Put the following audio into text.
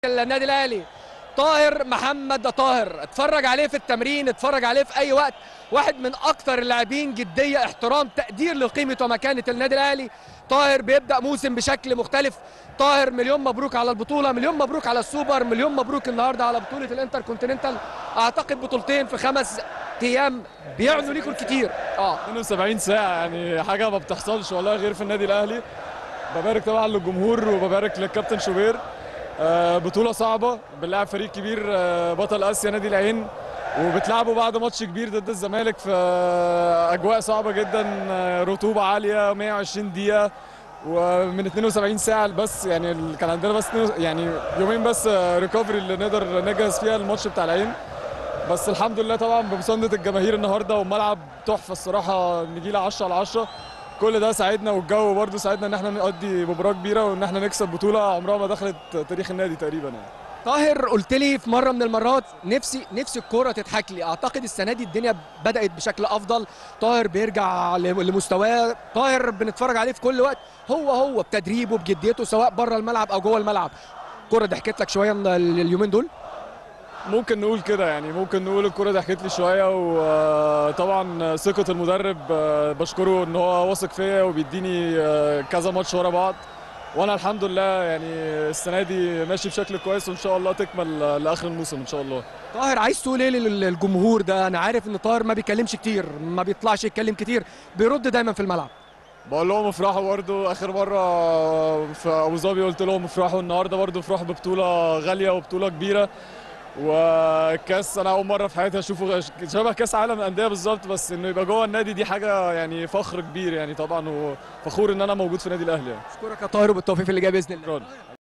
النادي الاهلي طاهر محمد طاهر اتفرج عليه في التمرين اتفرج عليه في اي وقت واحد من اكثر اللاعبين جديه احترام تقدير لقيمه ومكانه النادي الاهلي طاهر بيبدا موسم بشكل مختلف طاهر مليون مبروك على البطوله مليون مبروك على السوبر مليون مبروك النهارده على بطوله الانتر كونتيننتال اعتقد بطولتين في خمس ايام بيعنوا ليكم كتير اه 72 ساعة يعني حاجة ما بتحصلش والله غير في النادي الأهلي ببارك طبعا للجمهور وببارك للكابتن شوبير آه، بطولة صعبة بنلعب فريق كبير آه، بطل آسيا نادي العين وبتلعبوا بعد ماتش كبير ضد الزمالك في آه، أجواء صعبة جدا آه، رطوبة عالية 120 دقيقة ومن 72 ساعة بس يعني ال- كان عندنا بس 2 يعني يومين بس ريكفري اللي نقدر نجهز فيها الماتش بتاع العين بس الحمد لله طبعا بمساندة الجماهير النهارده والملعب تحفه الصراحه نجيله 10 على 10 كل ده ساعدنا والجو برضه ساعدنا ان احنا نقضي مباراه كبيره وان احنا نكسب بطوله عمرها ما دخلت تاريخ النادي تقريبا يعني طاهر قلت لي في مره من المرات نفسي نفسي الكوره تضحك لي اعتقد السنه دي الدنيا بدات بشكل افضل طاهر بيرجع ل- لمستواه طاهر بنتفرج عليه في كل وقت هو هو بتدريبه بجديته سواء بره الملعب او جوه الملعب الكوره ضحكت لك شويه من ال- اليومين دول ممكن نقول كده يعني ممكن نقول الكرة ضحكت لي شويه وطبعا ثقه المدرب آه، بشكره ان هو واثق فيا وبيديني آه، كذا ماتش ورا بعض وانا الحمد لله يعني السنه دي ماشي بشكل كويس وان شاء الله تكمل آه، لاخر الموسم ان شاء الله طاهر عايز تقول ايه لل- للجمهور ده انا عارف ان طاهر ما بيتكلمش كتير ما بيطلعش يتكلم كتير بيرد دايما في الملعب بقول لهم افرحوا برضو اخر مره في ابو ظبي قلت لهم افرحوا النهارده برضو افرحوا ببطوله غاليه وبطوله كبيره والكاس انا اول مره في حياتي اشوفه شبه كاس عالم الانديه بالظبط بس انه يبقى جوه النادي دي حاجه يعني فخر كبير يعني طبعا وفخور ان انا موجود في النادي الاهلي يعني اشكرك يا طاهر وبالتوفيق في اللي جاي باذن الله شكراً.